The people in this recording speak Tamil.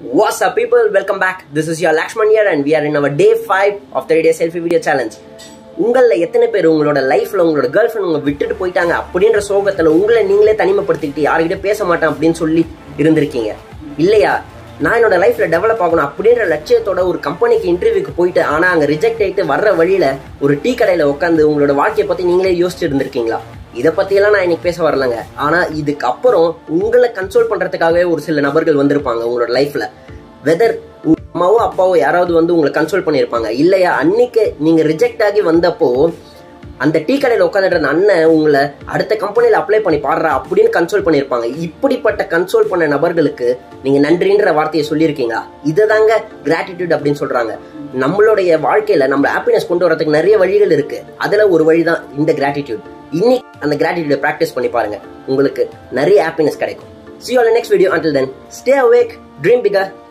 What's up, people? Welcome back. This is your Lakshman here, and we are in our day 5 of 30 day selfie video challenge. உங்களில் எத்தனை பேர் உங்களோட லைஃப்ல உங்களோட கேர்ள் ஃப்ரெண்ட் உங்க விட்டுட்டு போயிட்டாங்க அப்படின்ற சோகத்துல உங்களை நீங்களே தனிமைப்படுத்திக்கிட்டு யார்கிட்ட பேச மாட்டேன் அப்படின்னு சொல்லி இருந்திருக்கீங்க இல்லையா நான் என்னோட லைஃப்ல டெவலப் ஆகணும் அப்படின்ற லட்சியத்தோட ஒரு கம்பெனிக்கு இன்டர்வியூக்கு போயிட்டு ஆனா அங்க ரிஜெக்ட் ஆயிட்டு வர்ற வழியில ஒரு டீ கடையில உட்காந்து உங்களோட வாழ்க்கையை பத்தி நீங்களே யோசிச்சு இருந்திருக்கீங்களா இதை பத்தியெல்லாம் நான் இன்னைக்கு பேச வரலங்க ஆனா இதுக்கு அப்புறம் உங்களை கன்சோல் பண்றதுக்காகவே ஒரு சில நபர்கள் வந்திருப்பாங்க உங்களோட லைஃப்ல வெதர் அம்மாவோ அப்பாவோ யாராவது வந்து உங்களை கன்சோல் பண்ணியிருப்பாங்க இல்லையா அன்னைக்கு நீங்க ரிஜெக்ட் ஆகி வந்தப்போ அந்த டீ கடையில் உட்காந்துட்டு அந்த அண்ணன் உங்களை அடுத்த கம்பெனியில் அப்ளை பண்ணி பாடுறா அப்படின்னு கன்சோல் பண்ணியிருப்பாங்க இப்படிப்பட்ட கன்சோல் பண்ண நபர்களுக்கு நீங்க நன்றின்ற வார்த்தையை சொல்லியிருக்கீங்களா இதுதாங்க கிராட்டிடியூட் அப்படின்னு சொல்றாங்க நம்மளுடைய வாழ்க்கையில நம்ம ஹாப்பினஸ் கொண்டு வரதுக்கு நிறைய வழிகள் இருக்கு அதுல ஒரு வழி தான் இந்த கிராட்டிடியூட் இன்னைக்கு அந்த கிராட்டிடியூட ப்ராக்டிஸ் பண்ணி பாருங்க உங்களுக்கு நிறைய ஹாப்பினஸ் கிடைக்கும் See you on the next video. Until then, stay awake, dream bigger,